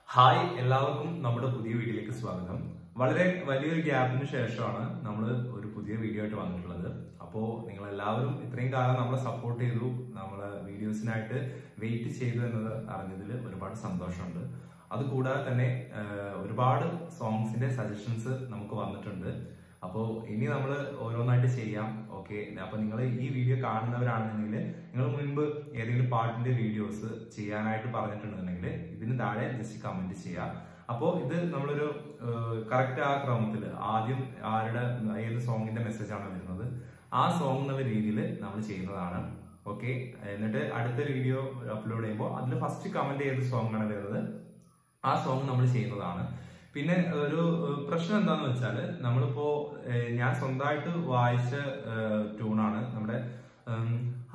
hi എല്ലാവർക്കും നമ്മുടെ പുതിയ വീഡിയോയിലേക്ക് സ്വാഗതം വളരെ വലിയൊരു ഗ്യാപ്പിന് ശേഷമാണ് നമ്മൾ ഒരു പുതിയ വീഡിയോ ആയിട്ട് വന്നിട്ടുള്ളത് അപ്പോൾ നിങ്ങൾ എല്ലാവരും ഇത്രയും കാലം നമ്മളെ സപ്പോർട്ട് ചെയ്തു നമ്മളെ വീഡിയോസിനായിട്ട് വെയിറ്റ് ചെയ്തു എന്നത് അറിഞ്ഞതിൽ ഒരുപാട് സന്തോഷമുണ്ട് അതുകൂടാതെ തന്നെ ആഹ്, ഒരുപാട് സോങ്സിന്റെ സജഷൻസ് നമുക്ക് വന്നിട്ടുണ്ട് അപ്പോൾ ഇനി നമ്മൾ ഓരോന്നായിട്ട് ചെയ്യാം ഓക്കെ അപ്പൊ നിങ്ങൾ ഈ വീഡിയോ കാണുന്നവരാണെന്നുണ്ടെങ്കിൽ നിങ്ങൾ മുൻപ് ഏതെങ്കിലും പാട്ടിന്റെ വീഡിയോസ് ചെയ്യാനായിട്ട് പറഞ്ഞിട്ടുണ്ടെന്നുണ്ടെങ്കിൽ ഇതിന് താഴെ ജസ്റ്റ് കമന്റ് ചെയ്യാം അപ്പോൾ ഇത് നമ്മളൊരു കറക്റ്റ് ആ ക്രമത്തിൽ ആദ്യം ആരുടെ ഏത് സോങ്ങിന്റെ മെസ്സേജ് ആണ് വരുന്നത് ആ സോങ് എന്നുള്ള രീതിയിൽ നമ്മൾ ചെയ്യുന്നതാണ് ഓക്കെ എന്നിട്ട് അടുത്ത വീഡിയോ അപ്ലോഡ് ചെയ്യുമ്പോൾ അതിൽ ഫസ്റ്റ് കമന്റ് ഏത് സോങ് ആണ് വരുന്നത് ആ സോങ് നമ്മൾ ചെയ്യുന്നതാണ് പിന്നെ ഒരു ഏഹ്, പ്രശ്നം എന്താന്ന് വെച്ചാൽ നമ്മളിപ്പോ ഏഹ്, ഞാൻ സ്വന്തമായിട്ട് വായിച്ച ട്യൂണാണ് നമ്മുടെ ഉം,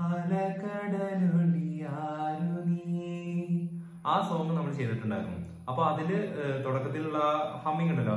അലകടലൊളിയാരു നീ ആ സോങ് നമ്മൾ ചെയ്തിട്ടുണ്ടായിരുന്നു അപ്പൊ അതില് ഏഹ്, തുടക്കത്തിലുള്ള ഹമ്മിങ് ഉണ്ടല്ലോ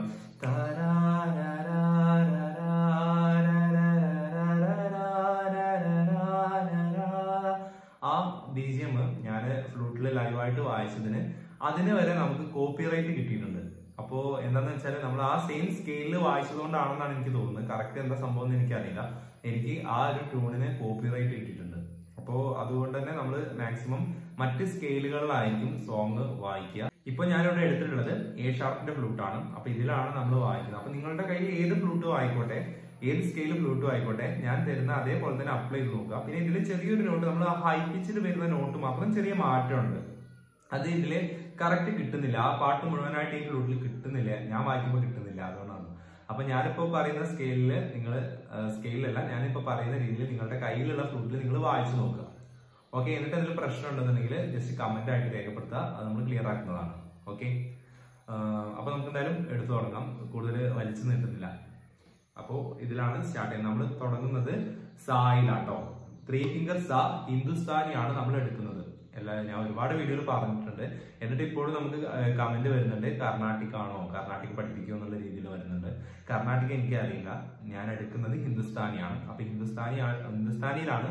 ആ ബി ജി എം ഞാൻ ഫ്ലൂട്ടിൽ ലൈവായിട്ട് വായിച്ചതിന് അതിന് വരെ നമുക്ക് കോപ്പിറൈറ്റ് കിട്ടിയിട്ടുണ്ട് അപ്പോ എന്താന്ന് വെച്ചാൽ നമ്മൾ ആ സെയിം സ്കെയിലിൽ വായിച്ചതുകൊണ്ടാണെന്നാണ് എനിക്ക് തോന്നുന്നത് കറക്റ്റ് എന്താ സംഭവം എന്ന് എനിക്കറിയില്ല എനിക്ക് ആ ഒരു ട്യൂണിന് കോപ്പിറൈറ്റ് കിട്ടിയിട്ടുണ്ട് അപ്പോൾ അതുകൊണ്ട് തന്നെ നമ്മൾ മാക്സിമം മറ്റ് സ്കെയിലുകളിലായിരിക്കും സോങ് വായിക്കുക ഇപ്പൊ ഞാനിവിടെ എടുത്തിട്ടുള്ളത് എ ഷാർപ്പിന്റെ ഫ്ലൂട്ടാണ് അപ്പൊ ഇതിലാണ് നമ്മൾ വായിക്കുന്നത് അപ്പൊ നിങ്ങളുടെ കയ്യിൽ ഏത് ഫ്ലൂട്ടും ആയിക്കോട്ടെ ഏത് സ്കെയിൽ ഫ്ലൂട്ടും ആയിക്കോട്ടെ ഞാൻ തരുന്ന അതേപോലെ തന്നെ അപ്ലൈ ചെയ്ത് നോക്കുക പിന്നെ ഇതിൽ ചെറിയൊരു നോട്ട് നമ്മൾ ഹൈ പിച്ചിൽ വരുന്ന നോട്ട് മാത്രം ചെറിയ മാറ്റമുണ്ട് അത് ഇതില് കറക്റ്റ് കിട്ടുന്നില്ല ആ പാട്ട് മുഴുവനായിട്ട് ഈ ഫ്ലൂട്ടിൽ കിട്ടുന്നില്ല ഞാൻ വായിക്കുമ്പോൾ കിട്ടുന്നില്ല അതുകൊണ്ടാണ് അപ്പൊ ഞാനിപ്പോ പറയുന്ന സ്കെയിലില് നിങ്ങൾ സ്കെയിലല്ല ഞാനിപ്പോ പറയുന്ന രീതിയിൽ നിങ്ങളുടെ കയ്യിലുള്ള ഫ്ലൂട്ടിൽ നിങ്ങൾ വായിച്ചു നോക്കുക ഓക്കെ എന്നിട്ട് അതിൽ പ്രശ്നം ഉണ്ടെന്നുണ്ടെങ്കിൽ ജസ്റ്റ് കമന്റ് ആയിട്ട് രേഖപ്പെടുത്തുക അത് നമ്മൾ ക്ലിയർ ആക്കുന്നതാണ് ഓക്കെ അപ്പൊ നമുക്ക് എന്തായാലും എടുത്തു തുടങ്ങാം കൂടുതൽ വലിച്ചു നീട്ടുന്നില്ല അപ്പോ ഇതിലാണ് സ്റ്റാർട്ട് ചെയ്യുന്നത് നമ്മൾ തുടങ്ങുന്നത് സായിലാട്ടോ ത്രീ ഫിംഗർ സാ ഹിന്ദുസ്ഥാനിയാണ് നമ്മൾ എടുക്കുന്നത് എല്ലാ ഞാൻ ഒരുപാട് വീഡിയോയിൽ പറഞ്ഞിട്ടുണ്ട് എന്നിട്ട് ഇപ്പോഴും നമുക്ക് കമന്റ് വരുന്നുണ്ട് കർണാട്ടിക് ആണോ കർണാട്ടിക് പഠിപ്പിക്കുമോ എന്നുള്ള രീതിയിൽ വരുന്നുണ്ട് കർണാട്ടിക് എനിക്ക് അറിയില്ല ഞാൻ എടുക്കുന്നത് ഹിന്ദുസ്ഥാനിയാണ് അപ്പൊ ഹിന്ദുസ്ഥാനി ഹിന്ദുസ്ഥാനിയിലാണ്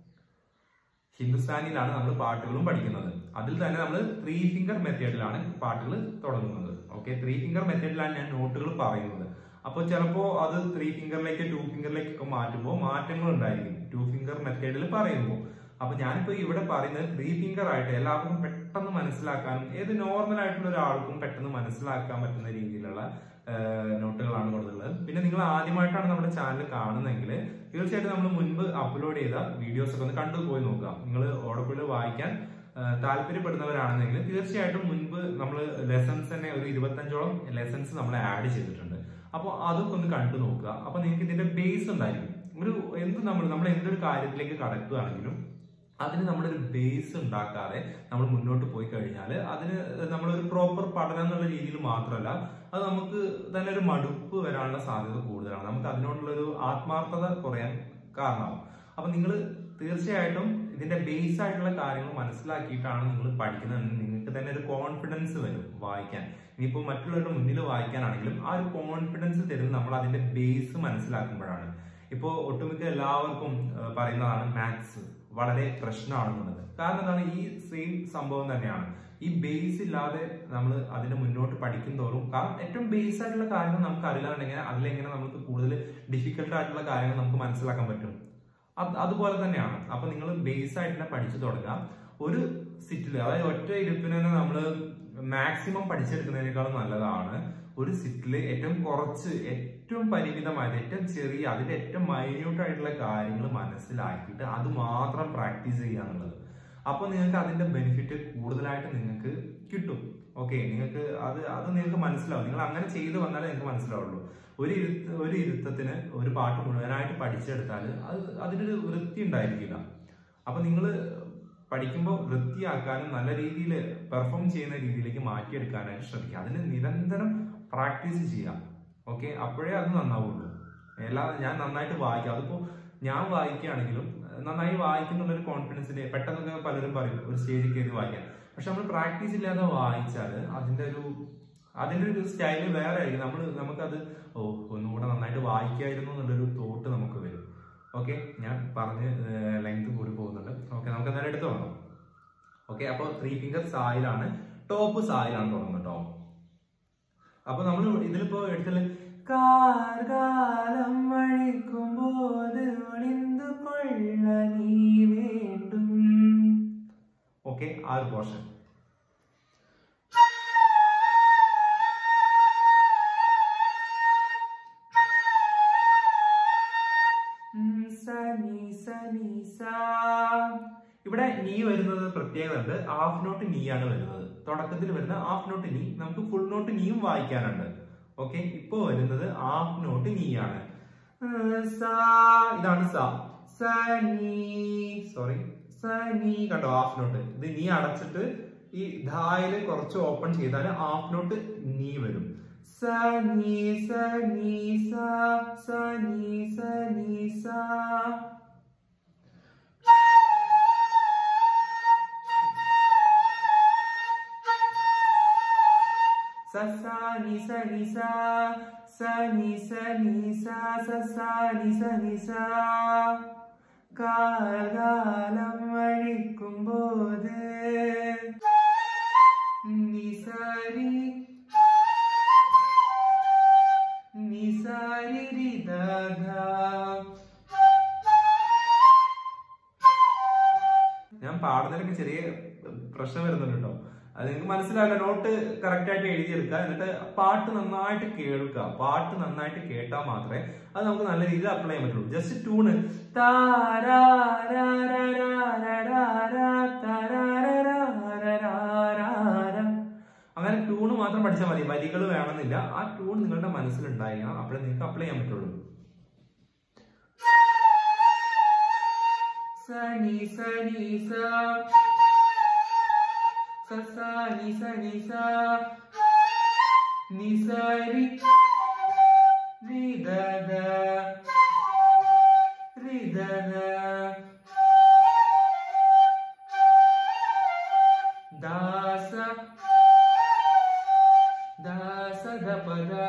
ഹിന്ദുസ്ഥാനിയിലാണ് നമ്മൾ പാട്ടുകളും പഠിക്കുന്നത് അതിൽ തന്നെ നമ്മൾ ത്രീ ഫിംഗർ മെത്തേഡിലാണ് പാട്ടുകൾ തുടങ്ങുന്നത് ഓക്കെ ത്രീ ഫിംഗർ മെത്തേഡിലാണ് ഞാൻ നോട്ടുകൾ പറയുന്നത് അപ്പോൾ ചിലപ്പോൾ അത് ത്രീ ഫിംഗറിലേക്ക് ടു ഫിംഗറിലേക്ക് ഒക്കെ മാറ്റുമ്പോൾ മാറ്റങ്ങൾ ഉണ്ടായിരിക്കും ടു ഫിംഗർ മെത്തേഡിൽ പറയുമ്പോൾ അപ്പൊ ഞാനിപ്പോ ഇവിടെ പറയുന്നത് ത്രീ ഫിംഗർ ആയിട്ട് എല്ലാവർക്കും പെട്ടെന്ന് മനസ്സിലാക്കാനും ഏത് നോർമൽ ആയിട്ടുള്ള ഒരാൾക്കും പെട്ടെന്ന് മനസ്സിലാക്കാൻ പറ്റുന്ന രീതിയിലുള്ള ആഹ് നോട്ടുകളാണ് കൊടുത്തുള്ളത് പിന്നെ നിങ്ങൾ ആദ്യമായിട്ടാണ് നമ്മുടെ ചാനൽ കാണുന്നതെങ്കിൽ തീർച്ചയായിട്ടും നമ്മൾ മുൻപ് അപ്ലോഡ് ചെയ്ത വീഡിയോസ് ഒക്കെ ഒന്ന് കണ്ടു പോയി നോക്കുക നിങ്ങൾ ഓടക്കുള്ളിൽ വായിക്കാൻ ആഹ് താല്പര്യപ്പെടുന്നവരാണെന്നെങ്കിൽ തീർച്ചയായിട്ടും മുൻപ് നമ്മൾ ലെസൺസ് തന്നെ ഒരു ഇരുപത്തഞ്ചോളം ലെസൺസ് നമ്മൾ ആഡ് ചെയ്തിട്ടുണ്ട് അപ്പോൾ അതൊക്കെ ഒന്ന് കണ്ടു നോക്കുക അപ്പൊ നിങ്ങൾക്ക് ഇതിന്റെ ബേസ് ഉണ്ടായിരിക്കും ഒരു എന്ത് നമ്മൾ നമ്മൾ എന്തൊരു കാര്യത്തിലേക്ക് കടക്കുകയാണെങ്കിലും അതിന് നമ്മളൊരു ബേസ് ഉണ്ടാക്കാതെ നമ്മൾ മുന്നോട്ട് പോയി കഴിഞ്ഞാൽ അതിന് നമ്മളൊരു പ്രോപ്പർ പഠനം എന്നുള്ള രീതിയിൽ മാത്രമല്ല അത് നമുക്ക് തന്നെ ഒരു മടുപ്പ് വരാനുള്ള സാധ്യത കൂടുതലാണ് നമുക്ക് അതിനോടുള്ളൊരു ആത്മാർത്ഥത കുറയാൻ കാരണമാവും അപ്പൊ നിങ്ങൾ തീർച്ചയായിട്ടും ഇതിന്റെ ബേസ് ആയിട്ടുള്ള കാര്യങ്ങൾ മനസ്സിലാക്കിയിട്ടാണ് നിങ്ങൾ പഠിക്കുന്നത് നിങ്ങൾക്ക് തന്നെ ഒരു കോൺഫിഡൻസ് വരും വായിക്കാൻ ഇനിയിപ്പോൾ മറ്റുള്ളവരുടെ മുന്നിൽ വായിക്കാനാണെങ്കിലും ആ ഒരു കോൺഫിഡൻസ് തരുന്നത് നമ്മൾ അതിന്റെ ബേസ് മനസ്സിലാക്കുമ്പോഴാണ് ഇപ്പോൾ ഒട്ടുമിക്ക എല്ലാവർക്കും ആ, പറയുന്നതാണ് മാത്സ് വളരെ പ്രശ്നമാണെന്നുള്ളത് കാരണം എന്താണ് ഈ സെയിം സംഭവം തന്നെയാണ് ഈ ബേസ് ഇല്ലാതെ നമ്മൾ അതിന്റെ മുന്നോട്ട് പഠിക്കും തോറും കാരണം ഏറ്റവും ബേസ് ആയിട്ടുള്ള കാര്യങ്ങൾ നമുക്ക് അറിയില്ലാന്നുണ്ടെങ്കിൽ അതിലെങ്ങനെ നമുക്ക് കൂടുതൽ ഡിഫിക്കൽട്ട് ആയിട്ടുള്ള കാര്യങ്ങൾ നമുക്ക് മനസ്സിലാക്കാൻ പറ്റും അത് അതുപോലെ തന്നെയാണ് അപ്പൊ നിങ്ങൾ ബേസ് ആയിട്ട് തന്നെ പഠിച്ചു തുടങ്ങുക ഒരു സിറ്റിൽ അതായത് ഒറ്റ ഇരുപ്പിന് തന്നെ നമ്മൾ മാക്സിമം പഠിച്ചെടുക്കുന്നതിനേക്കാളും നല്ലതാണ് ഒരു സിറ്റിൽ ഏറ്റവും കുറച്ച് ഏറ്റവും പരിമിതമായത് ഏറ്റവും ചെറിയ അതിന്റെ ഏറ്റവും മൈന്യൂട്ട് ആയിട്ടുള്ള കാര്യങ്ങൾ മനസ്സിലാക്കിയിട്ട് അത് മാത്രം പ്രാക്ടീസ് ചെയ്യുക എന്നുള്ളത് അപ്പോൾ നിങ്ങൾക്ക് അതിന്റെ ബെനിഫിറ്റ് കൂടുതലായിട്ട് നിങ്ങൾക്ക് കിട്ടും ഓക്കെ നിങ്ങൾക്ക് അത് അത് നിങ്ങൾക്ക് മനസ്സിലാവും നിങ്ങൾ അങ്ങനെ ചെയ്തു വന്നാലേ നിങ്ങൾക്ക് മനസ്സിലാവുള്ളൂ ഒരു ഇരുത്ത ഒരു ഇരുത്തത്തിന് ഒരു പാട്ട് മുഴുവനായിട്ട് പഠിച്ചെടുത്താൽ അത് അതിനൊരു വൃത്തി ഉണ്ടായിരിക്കില്ല അപ്പൊ നിങ്ങൾ പഠിക്കുമ്പോൾ വൃത്തിയാക്കാനും നല്ല രീതിയിൽ പെർഫോം ചെയ്യുന്ന രീതിയിലേക്ക് മാറ്റിയെടുക്കാനായിട്ട് ശ്രമിക്കുക അതിന് നിരന്തരം പ്രാക്ടീസ് ചെയ്യാം ഓക്കെ അപ്പോഴേ അത് നന്നാവുള്ളൂ എല്ലാ ഞാൻ നന്നായിട്ട് വായിക്കാം അതിപ്പോ ഞാൻ വായിക്കുകയാണെങ്കിലും നന്നായി വായിക്കുന്നുള്ള ഒരു കോൺഫിഡൻസിന് പെട്ടെന്നൊക്കെ പലരും പറയും ഒരു സ്റ്റേജിൽ കയറി വായിക്കാൻ പക്ഷെ നമ്മൾ പ്രാക്ടീസ് ഇല്ലാതെ വായിച്ചാൽ അതിന്റെ ഒരു അതിന്റെ ഒരു സ്റ്റൈല് വേറെ ആയിരിക്കും നമ്മൾ നമുക്കത് ഓ ഒന്നുകൂടെ നന്നായിട്ട് വായിക്കായിരുന്നു എന്നുള്ളൊരു തോട്ട് നമുക്ക് വരും ഓക്കെ ഞാൻ പറഞ്ഞ് ലെങ്ത് കൂടി പോകുന്നുണ്ട് ഓക്കെ നമുക്ക് എന്തായാലും എടുത്തു നോക്കാം ഓക്കെ അപ്പോൾ ത്രീ ഫിംഗർ സായിലാണ് ടോപ്പ് സായിലാണ് തുടങ്ങുന്നത് കേട്ടോ അപ്പൊ നമ്മൾ ഇതിലിപ്പോ എടുത്തത് കാർകാലം വഴിക്കുമ്പോൾ ഒളിന്തു കൊള്ള നീ വേണ്ടും ഓക്കെ ആ ഒരു പോർഷൻ ഇവിടെ നീ വരുന്നത് പ്രത്യേകത ഉണ്ട് ഹാഫ് നോട്ട് നീ ആണ് വരുന്നത് തുടക്കത്തിൽ വരുന്ന ഹാഫ് നോട്ട് നീ നമുക്ക് ഫുൾ നോട്ട് നീയും വായിക്കാനുണ്ട് ഓക്കെ ഇപ്പൊ വരുന്നത് ഹാഫ് നോട്ട് നീ ആണ് സാ ഇതാണ് സാ സ നീ സോറി സ നീ കണ്ടോ ഹാഫ് നോട്ട് ഇത് നീ അടച്ചിട്ട് ഈ ധായില് കുറച്ച് ഓപ്പൺ ചെയ്താൽ ഹാഫ് നോട്ട് നീ വരും സ നീ സ നീ സ സ നീ സ നീ സ sa sa ni sa ni sa sa ni sa ni sa sa sa ni sa ni sa കാലം വഴിക്കുമ്പോത് നിസാരി നിസാരി ഞാൻ പാടുന്നതിലൊക്കെ ചെറിയ പ്രശ്നം വരുന്നുണ്ട് കേട്ടോ അത് നിങ്ങൾക്ക് മനസ്സിലാവില്ല നോട്ട് കറക്റ്റ് ആയിട്ട് എഴുതിയെടുക്കുക എന്നിട്ട് പാട്ട് നന്നായിട്ട് കേൾക്കുക പാട്ട് നന്നായിട്ട് കേട്ടാൽ മാത്രമേ അത് നമുക്ക് നല്ല രീതിയിൽ അപ്ലൈ ചെയ്യാൻ പറ്റുള്ളൂ ജസ്റ്റ് ട്യൂണ് അങ്ങനെ ട്യൂണ് മാത്രം പഠിച്ചാൽ മതി വരികൾ വേണമെന്നില്ല ആ ട്യൂൺ നിങ്ങളുടെ മനസ്സിലുണ്ടായിരിക്കണം അപ്പോഴേ നിങ്ങൾക്ക് അപ്ലൈ ചെയ്യാൻ പറ്റുള്ളൂ സനി സനി സ sa sa ni sa ni sa ni sa ri ri da da ri da da da sa da sa da pa da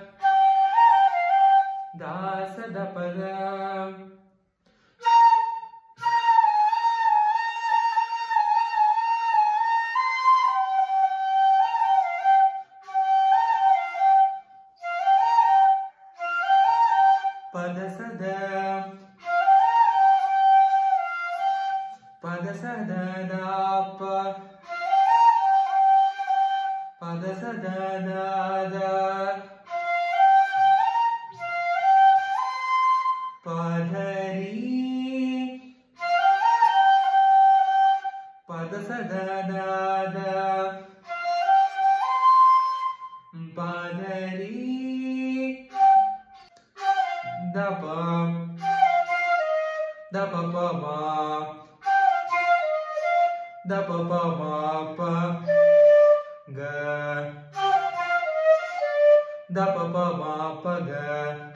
da sa da pa da പദ സദ പദ സദ ദാപ പദ സദ ദാദ പദരി പദ സദ ദാദ പദരി da pa da pa pa ma da pa pa ma pa ga da pa pa ma pa ga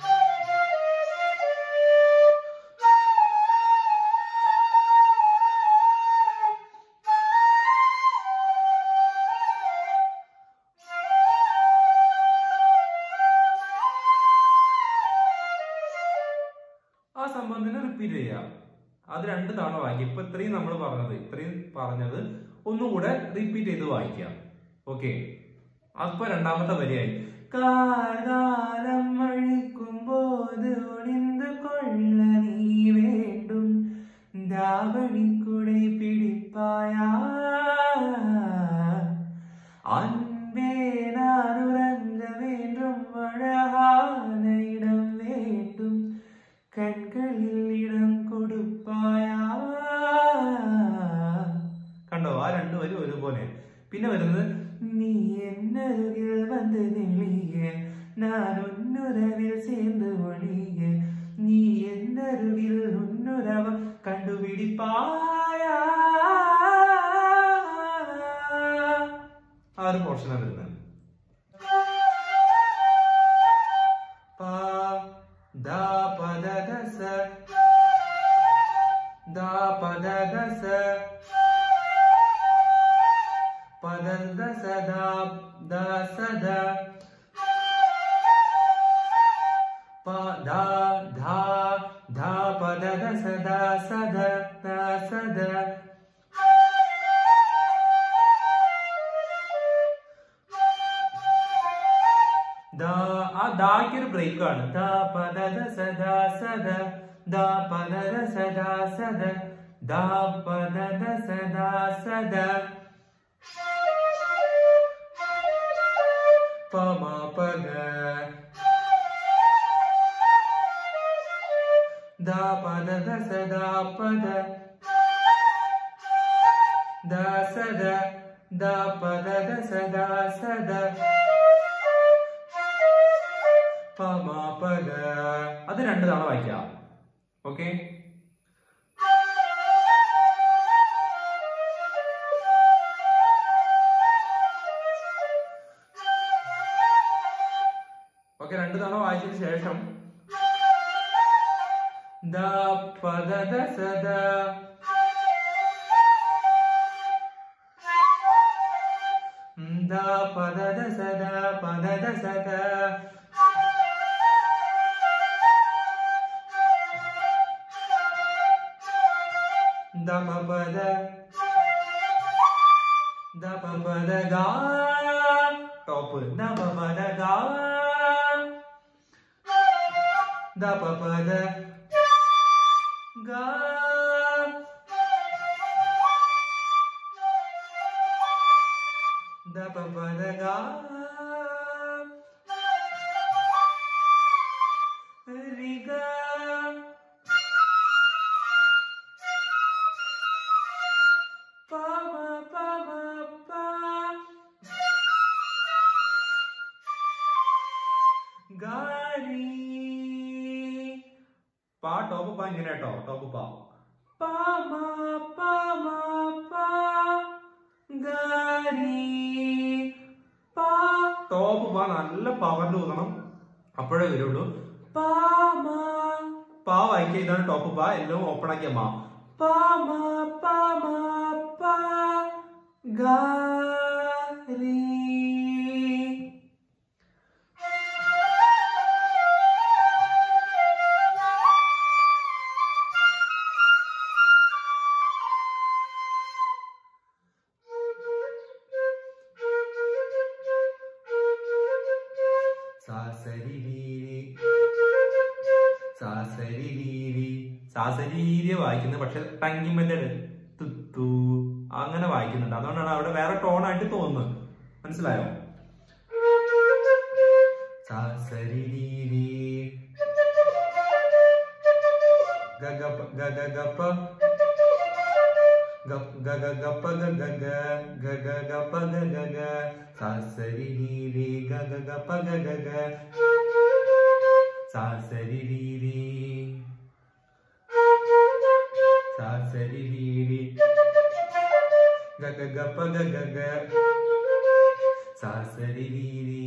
ആ സംഭവം തന്നെ repeat ചെയ്യുക അത് രണ്ട് തവണ വായിക്കുക ഇപ്പൊ ഇത്രയും നമ്മൾ പറഞ്ഞത് ഇത്രയും പറഞ്ഞത് ഒന്നുകൂടെ റിപ്പീറ്റ് ചെയ്ത് വായിക്കുക ഓക്കെ അപ്പൊ രണ്ടാമത്തെ വരിയായി കാലം വഴിക്കുമ്പോൾ ഒളിந்து കൊള്ള നീ വേണ്ടും ദാവണിക്കുടை പിടിപ്പായാ അൻപേ நான் உறங்க வேண்டும் அழகான இடம் வேண்டும் കൺകളിൽ ഇടം കൊടുപ്പായാ കണ്ടോ ആ രണ്ടു വരും ഒരുപോലെ പിന്നെ വരുന്നത് നീ എന്നരുകിൽ വന്ന് നെളിയ ഞാൻ ഉന്നുരവിൽ ചേർന്ന് ഒളിയ നീ എന്നരുവിൽ ഉന്നുരവം കണ്ടുപിടിപ്പായാ ആ ഒരു പോർഷനാണ് വരുന്നത് pa da pa da da sa da pa da da sa pa da da sa da da sa da pa da dha dha pa da da sa da sa da da sa da ദാ ആ ദാക്ക് ഒരു break ആണ് ദാ പദ ദ സദാ സദ ദാ പദ ദ സദാ സദ ദാ പദ ദ സദാ സദ പമ പഗ ദാ പദ ദ സദാ പദ ദ സദ ദ പദ ദ സദാ സദ പമ പഗ അത് രണ്ട് തവണ വായിക്കാം ഓക്കെ ഓക്കെ രണ്ട് തവണ വായിച്ചതിന് ശേഷം ദ പദ ദ സദ ദ പദ ദ സദ പദ ദ സദ ദ പ പദ ദ പ പദ ഗാ ടോപ്പ് ദ പ പദ ഗാ ദ പ പദ ഗാ ദ പ പദ ഗാ രി ഗാ പ മ പ മ പ ഗാരി പാ ടോപ്പ് പാ ഇങ്ങനെ കേട്ടോ ടോപ്പ് പാ പാ മ പ മ പ ഗാരി പാ ടോപ്പ് പാ നല്ല പവറിൽ ഊതണം അപ്പോഴേ വരുള്ളൂ പാ മ പാ വായിക്കുക ഇതാണ് ടോപ്പ് പാ എല്ലാം ഓപ്പൺ ആക്കിയ മാ പാ മ പ മ പ ഗാരി സാസരിരീരി സാസരിരീരി സാസരീരി വായിക്കുന്നത് പക്ഷെ ടങ്കി മെത്തേഡ് തുത്തു അങ്ങനെ വായിക്കുന്നുണ്ട് അതുകൊണ്ടാണ് അവിടെ വേറെ ടോൺ ആയിട്ട് തോന്നുന്നത് മനസ്സിലായോ സാസരിരീരി ഗഗപ ഗഗഗപ ഗപ് ഗഗഗപ ഗഗഗ ഗഗഗപ ഗഗഗ സാസരിരീരി ഗഗഗപ ഗഗഗ സാസരിരീരി സാസരിരീരി ഗഗഗപ ഗഗഗ സാസരിരീരി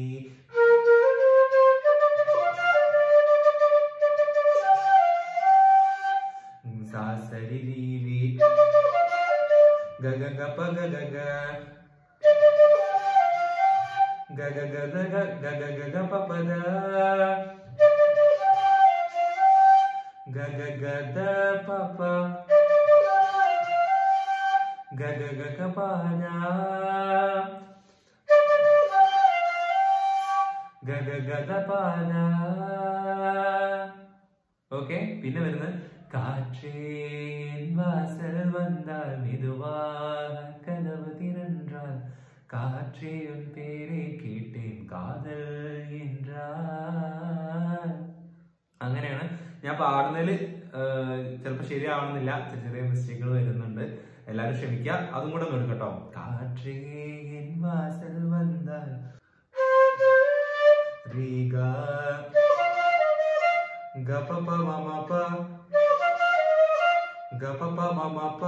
സാസരിരീരി ഗഗഗപ ഗഗഗ ഗഗഗഗ ഗഗഗഗ പപദ ഗഗഗദ പപ ഗഗഗഗ പാദ ഗഗഗദ പാദ ഓക്കെ പിന്നെ വരുന്നത് കാற்றேன் வாசல் வந்தால் மெதுவாக கதவு திறன்றால் காற்றே உன் பேரை கேட்டேன் കാതൽ என்றால் അങ്ങനെയാണ് ഞാൻ പാടുന്നതിൽ ചിലപ്പോൾ ശരിയാവണമെന്നില്ല ചെറിയ ചെറിയ മിസ്റ്റേക്കുകൾ വരുന്നുണ്ട് എല്ലാവരും ക്ഷമിക്കുക അതും കൂടെ ഒന്ന് എടുക്കട്ടോ കാற்றേ എൻ വാസൽ വന്നാൽ റീഗ ഗപ പ മമ പ ഗപ പ മമ പ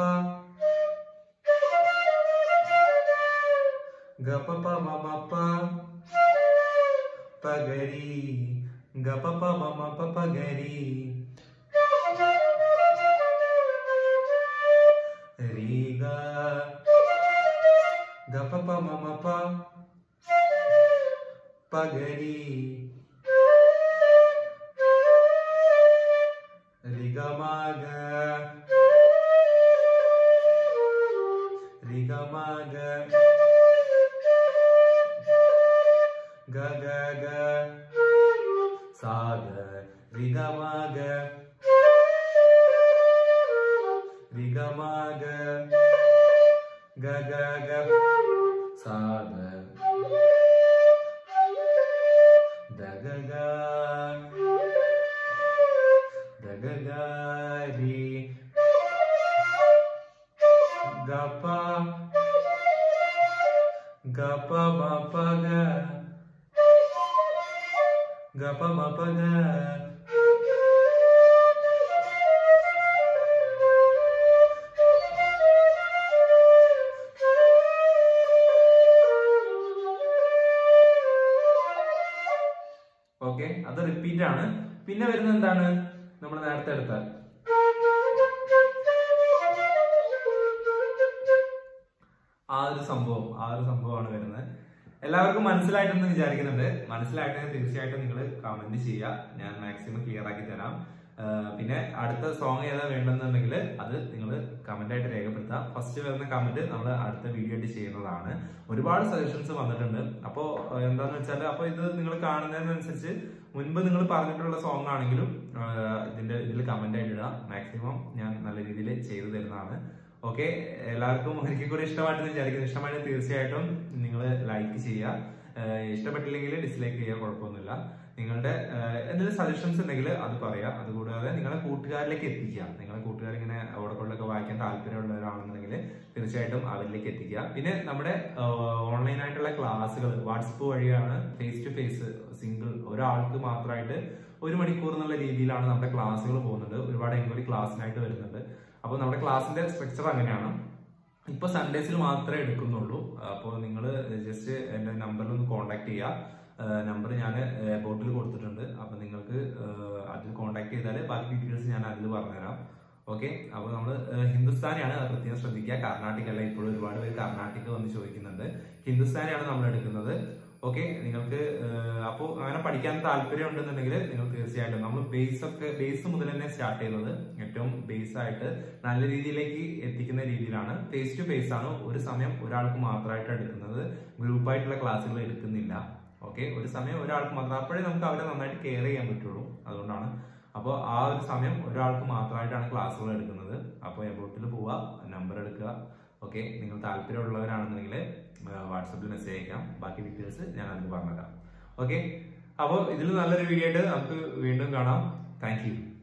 ഗപ പ മമ പ പഗരി ഗപ പ മമ പ പഗരി രീഗ ഗപ പ മമ പ പഗരി രിഗമാഗ രിഗമാഗ ഗ ഗ ഗ സാ ഗ രി ഗ മ ഗ രി ഗ മ ഗ ഗ ഗ ഗ സാ ഗ ദ ഗ ഗ ദ ഗ ഗ രി ഗ പ ഗ പ മ പ ഗ ഗ പ മ പ ഗ ഓക്കെ അത് റിപ്പീറ്റ് ആണ് പിന്നെ വരുന്നത് എന്താണ് നമ്മൾ നേരത്തെ എടുത്ത ആ ഒരു സംഭവം ആ ഒരു സംഭവമാണ് വരുന്നത് എല്ലാവർക്കും മനസ്സിലായിട്ടെന്ന് വിചാരിക്കുന്നുണ്ട് മനസ്സിലായിട്ടെങ്കിൽ തീർച്ചയായിട്ടും നിങ്ങൾ കമന്റ് ചെയ്യുക ഞാൻ മാക്സിമം ക്ലിയർ ആക്കി തരാം ആ, പിന്നെ അടുത്ത സോങ് ഏതാ വേണ്ടെന്നുണ്ടെങ്കിൽ അത് നിങ്ങൾ കമന്റ് ആയിട്ട് രേഖപ്പെടുത്താം ഫസ്റ്റ് വരുന്ന കമന്റ് നമ്മൾ അടുത്ത വീഡിയോ ആയിട്ട് ചെയ്യുന്നതാണ് ഒരുപാട് സജഷൻസ് വന്നിട്ടുണ്ട് അപ്പോൾ എന്താന്ന് വെച്ചാൽ അപ്പോൾ ഇത് നിങ്ങൾ കാണുന്നതിനനുസരിച്ച് മുൻപ് നിങ്ങൾ പറഞ്ഞിട്ടുള്ള സോങ് ആണെങ്കിലും ആ, ഇതിന്റെ ഇതിൽ കമന്റ് ആയിട്ട് ഇടുക മാക്സിമം ഞാൻ നല്ല രീതിയിൽ ചെയ്തു തരുന്നതാണ് ഓക്കെ എല്ലാവർക്കും ഒരിക്കൽ കൂടി ഇഷ്ടമായിട്ടെന്ന് വിചാരിക്കുന്നു ഇഷ്ടമായിട്ട് തീർച്ചയായിട്ടും നിങ്ങൾ ലൈക്ക് ചെയ്യുക ഏഹ് ഇഷ്ടപ്പെട്ടില്ലെങ്കിൽ ഡിസ്ലൈക്ക് ചെയ്യുക കുഴപ്പമൊന്നുമില്ല നിങ്ങളുടെ ഏഹ് എന്തെങ്കിലും സജഷൻസ് ഉണ്ടെങ്കിൽ അത് പറയാം അതുകൂടാതെ നിങ്ങളെ കൂട്ടുകാരിലേക്ക് എത്തിക്കുക നിങ്ങളെ കൂട്ടുകാർ ഇങ്ങനെ ഓടക്കൊള്ളൊക്കെ വായിക്കാൻ താല്പര്യമുള്ളവരാണെന്നുണ്ടെങ്കിൽ തീർച്ചയായിട്ടും അവരിലേക്ക് എത്തിക്കുക പിന്നെ നമ്മുടെ ഓൺലൈൻ ആയിട്ടുള്ള ക്ലാസ്സുകൾ വാട്സപ്പ് വഴിയാണ് ഫേസ് ടു ഫേസ് സിംഗിൾ ഒരാൾക്ക് മാത്രമായിട്ട് ഒരു മണിക്കൂർ എന്നുള്ള രീതിയിലാണ് നമ്മുടെ ക്ലാസ്സുകൾ പോകുന്നത് ഒരുപാട് എൻക്വയറി ക്ലാസ്സിനായിട്ട് വരുന്നുണ്ട് അപ്പോൾ നമ്മുടെ ക്ലാസ്സിന്റെ സ്ട്രക്ചർ അങ്ങനെയാണ് ഇപ്പൊ സൺഡേസിൽ മാത്രമേ എടുക്കുന്നുള്ളൂ അപ്പോൾ നിങ്ങൾ ജസ്റ്റ് എൻ്റെ നമ്പറിൽ ഒന്ന് കോൺടാക്ട് ചെയ്യുക നമ്പർ ഞാൻ ബോട്ടിൽ കൊടുത്തിട്ടുണ്ട് അപ്പോൾ നിങ്ങൾക്ക് ഏഹ്, അതിൽ കോൺടാക്ട് ചെയ്താൽ ബാക്കി ഡീറ്റെയിൽസ് ഞാൻ അതിൽ പറഞ്ഞുതരാം ഓക്കെ അപ്പോൾ നമ്മൾ ഹിന്ദുസ്ഥാനിയാണ് അത് പ്രത്യേകം ശ്രദ്ധിക്കുക കർണാട്ടിക് അല്ല ഇപ്പോഴും ഒരുപാട് പേര് കർണാട്ടിക് വന്ന് ചോദിക്കുന്നുണ്ട് ഹിന്ദുസ്ഥാനിയാണ് നമ്മൾ എടുക്കുന്നത് ഓക്കെ നിങ്ങൾക്ക് അപ്പോൾ അങ്ങനെ പഠിക്കാൻ താല്പര്യം ഉണ്ടെന്നുണ്ടെങ്കിൽ നിങ്ങൾ തീർച്ചയായിട്ടും നമ്മൾ ബേസ് ഒക്കെ ബേസ് മുതൽ തന്നെ സ്റ്റാർട്ട് ചെയ്യുന്നത് ഏറ്റവും ബേസ് ആയിട്ട് നല്ല രീതിയിലേക്ക് എത്തിക്കുന്ന രീതിയിലാണ് ഫേസ് ടു ഫേസ് ആണ് ഒരു സമയം ഒരാൾക്ക് മാത്രമായിട്ട് എടുക്കുന്നത് ഗ്രൂപ്പായിട്ടുള്ള ക്ലാസ്സുകൾ എടുക്കുന്നില്ല ഓക്കെ ഒരു സമയം ഒരാൾക്ക് മാത്രം അപ്പോഴേ നമുക്ക് അവരെ നന്നായിട്ട് കെയർ ചെയ്യാൻ പറ്റുള്ളൂ അതുകൊണ്ടാണ് അപ്പോൾ ആ ഒരു സമയം ഒരാൾക്ക് മാത്രമായിട്ടാണ് ക്ലാസ്സുകൾ എടുക്കുന്നത് അപ്പോൾ എബോട്ടിൽ പോവുക നമ്പർ എടുക്കുക ഓക്കെ നിങ്ങൾ താല്പര്യമുള്ളവരാണെന്നുണ്ടെങ്കിൽ വാട്സപ്പിൽ മെസ്സേജ് അയക്കാം ബാക്കി ഡീറ്റെയിൽസ് ഞാൻ അതിന് പറഞ്ഞുതരാം ഓക്കെ അപ്പോൾ ഇതിൽ നല്ലൊരു വീഡിയോ ആയിട്ട് നമുക്ക് വീണ്ടും കാണാം താങ്ക് യു